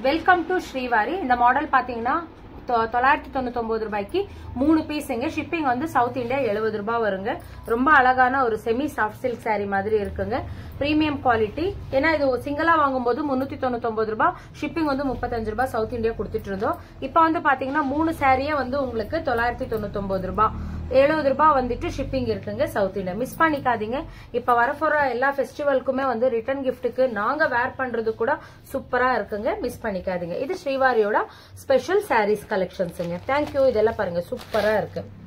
welcome to Srivari இந்த model பாத்தீங்கன்னா தொ- தொள்ளாயிரத்தி தொண்ணூத்தொன்பது ரூபாய்க்கு மூணு பீஸுங்க ஷிப்பிங் வந்து சவுத் இந்தியா எழுபது ரூபாய் வருங்க ரொம்ப அழகான ஒரு செமி சாஃப்ட் சில்க் saree மாதிரி இருக்குங்க பிரீமியம் குவாலிட்டி ஏன்னா இது சிங்கிளா வாங்கும்போது முன்னூத்தி தொண்ணூத்தொன்பது ரூபாய் ஷிப்பிங் வந்து முப்பத்தஞ்சு ரூபாய் சவுத் இந்தியா கொடுத்துட்டு இருந்தோம் இப்போ வந்து பாத்தீங்கன்னா மூணு சாரியே வந்து உங்களுக்கு தொள்ளாயிரத்தி தொண்ணூத்தொன்பது ரூபாய் எழுபது ரூபாய் வந்துட்டு ஷிப்பிங் இருக்குங்க சவுத் இந்தியா மிஸ் பண்ணிக்காதீங்க இப்ப வரப்போற எல்லா ஃபெஸ்டிவலுக்குமே வந்து ரிட்டர்ன் கிஃப்ட்டுக்கு நாங்க வேர் பண்றது கூட சூப்பரா இருக்குங்க மிஸ் பண்ணிக்காதீங்க இது ஸ்ரீவாரியோட ஸ்பெஷல் சாரீஸ் கலெக்ஷன்ஸுங்க தேங்க்யூ இதெல்லாம் பாருங்க சூப்பரா இருக்கு